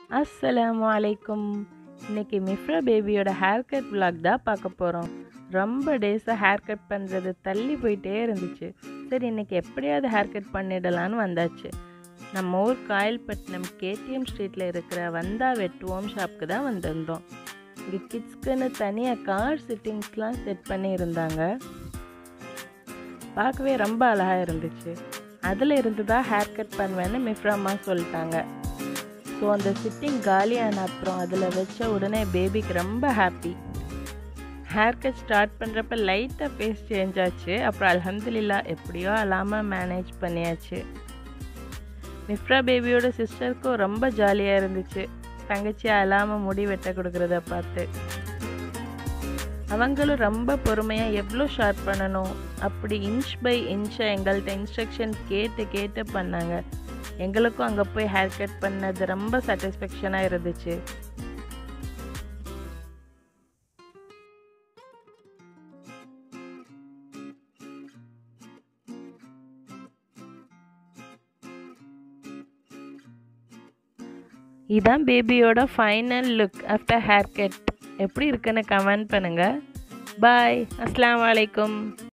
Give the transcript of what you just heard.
அஸ்ஸலாமு அலைக்கும் இன்னைக்கு மிஃப்ரா பேபியோட ஹேர் கட் vlog தான் பார்க்க போகிறோம் ரொம்ப டேஸாக ஹேர் கட் பண்ணுறது தள்ளி போயிட்டே இருந்துச்சு சரி இன்னைக்கு எப்படியாவது ஹேர் கட் பண்ணிடலான்னு வந்தாச்சு நம்ம ஊர் காயல்பட்டினம் கேடிஎம் ஸ்ட்ரீட்டில் இருக்கிற வந்தா வெட்டுவோம் ஷாப்புக்கு தான் வந்திருந்தோம் இங்கே கிட்ஸ்க்குன்னு தனியாக கார் சிட்டிங்ஸ்லாம் செட் பண்ணி இருந்தாங்க பார்க்கவே ரொம்ப அழகாக இருந்துச்சு அதில் இருந்து தான் ஹேர் கட் பண்ணுவேன்னு மிஃப்ராமா சொல்லிட்டாங்க ஸோ அந்த சிட்டிங் காலியான அப்புறம் அதில் வச்ச உடனே பேபிக்கு ரொம்ப ஹாப்பி ஹேர் கட் ஸ்டார்ட் பண்ணுறப்ப லைட்டாக ஃபேஸ் சேஞ்ச் ஆச்சு அப்புறம் அல்ஹம்துலில்லா எப்படியோ அல்லாமல் மேனேஜ் பண்ணியாச்சு மிஃப்ரா பேபியோட சிஸ்டருக்கும் ரொம்ப ஜாலியாக இருந்துச்சு தங்கச்சி அழாமல் முடி வெட்ட கொடுக்குறத பார்த்து அவங்களும் ரொம்ப பொறுமையாக எவ்வளோ ஷார்ப் பண்ணணும் அப்படி இன்ச் பை இன்ச்சாக எங்கள்கிட்ட இன்ஸ்ட்ரக்ஷன் கேட்டு கேட்டு பண்ணாங்க எங்களுக்கும் அங்கே போய் ஹேர் கட் பண்ணது ரொம்ப சாட்டிஸ்ஃபேக்ஷனாக இருந்துச்சு இதான் பேபியோட final look after haircut எப்படி இருக்குன்னு கமெண்ட் பண்ணுங்கள் பாய் அஸ்லாம் வலைக்கும்